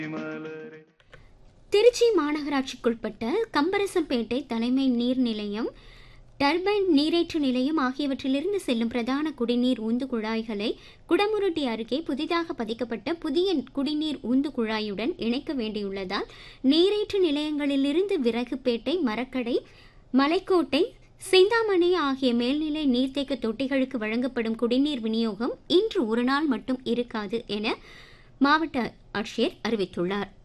திருச்சி மாநகராட்சிக்குட்பட்ட கம்பரசம்பேட்டை தலைமை நீர் நிலையம் டர்பைன் நீரேற்று நிலையம் ஆகியவற்றிலிருந்து செல்லும் பிரதான குடிநீர் உந்து குழாய்களை குடமுருட்டி அருகே புதிதாக பதிக்கப்பட்ட புதிய குடிநீர் உந்து குழாயுடன் இணைக்க வேண்டியுள்ளதால் நீரேற்று நிலையங்களிலிருந்து விறகுப்பேட்டை மரக்கடை மலைக்கோட்டை சிந்தாமணி ஆகிய மேல்நிலை நீர்த்தேக்க தொட்டிகளுக்கு வழங்கப்படும் குடிநீர் விநியோகம் இன்று ஒரு நாள் மட்டும் இருக்காது என மாவட்ட ஆட்சியர் அறிவித்துள்ளார்